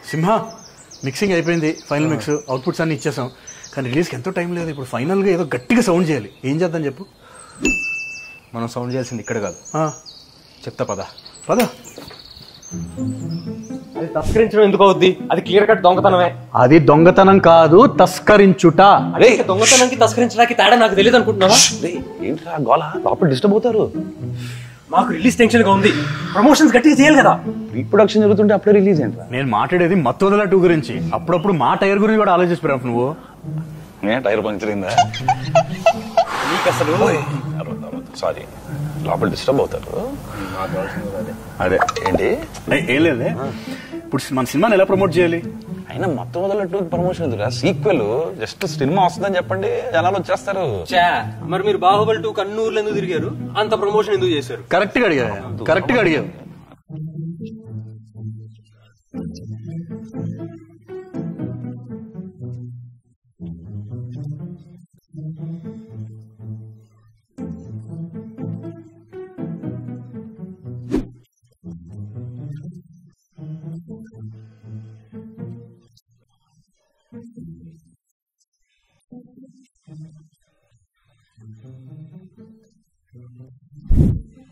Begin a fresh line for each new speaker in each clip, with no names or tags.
సింహ mixing అయిపోయింది final mix outputs అన్ని ఇచ్చేసాం కానీ రిలీజ్కి ఎంతో టైం లేదు ఇప్పుడు ఫైనల్గా ఏదో గట్టిగా సౌండ్ చేయాలి ఏం చేద్దాం చెప్పు
మనం సౌండ్ చేయాల్సింది ఇక్కడ కాదు
ఆ,
చెప్తా పద
పద
అది తస్కరించడం ఎందుకు అవుద్ది అది క్లియర్ కట్ దొంగతనమే
అది దొంగతనం కాదు తస్కరించుట
అదే దొంగతనానికి తస్కరించడానికి తేడా నాకు తెలియదు అనుకుంటున్నావా
ఏంట్రా గోళ లోపల డిస్టర్బ్ అవుతారు
మాకు రిలీజ్ టెన్షన్ గా ఉంది ప్రమోషన్స్ గట్టిగా చేయాలి కదా
రీప్రొడక్షన్ జరుగుతుంటే అప్పుడే రిలీజ్ ఏంట్రా
నేను మాట్లాడేది మత్తోదల టూ గురించి అప్పుడప్పుడు మా టైర్ గురించి కూడా ఆలోచిస్తున్నావు నువ్వు
నేను టైర్ పంక్చర్ అయిందా
నీకు అసలు
సారీ లోపల డిస్టర్బ్ అవుతారు అదే ఏంటి
ఏయ్, ఏం లేదే ఇప్పుడు మన సినిమాని ఎలా ప్రమోట్ చేయాలి
అయినా మొత్తం వదలట్టు ప్రమోషన్ ఎదురా సీక్వెల్ జస్ట్ సినిమా వస్తుందని చెప్పండి జనాలు వచ్చేస్తారు
చా మరి మీరు బాహుబలి టూ కన్నూర్లు ఎందుకు తిరిగారు అంత ప్రమోషన్ ఎందుకు చేశారు
కరెక్ట్గా అడిగా కరెక్ట్గా అడిగావు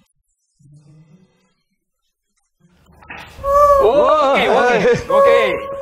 ఓకే